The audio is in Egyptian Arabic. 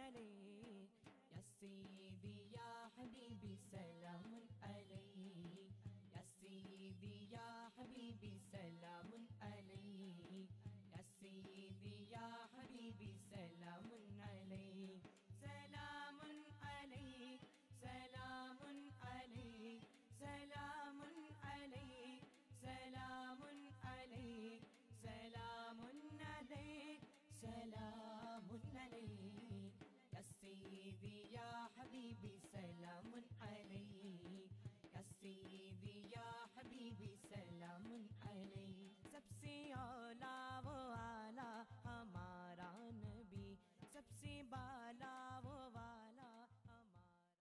عليك يا سيدي يا حبيبي سلام عليك يا سيدي يا حبيبي سلام عليك يا سيدي يا حبيبي سلام عليك سلام عليك سلام عليك سلام عليك سلام عليك سلام عليك سلام عليك يا سيدي يا حبيبي سلام عليك يا سيدي يا حبيبي سلام عليك सबसे औला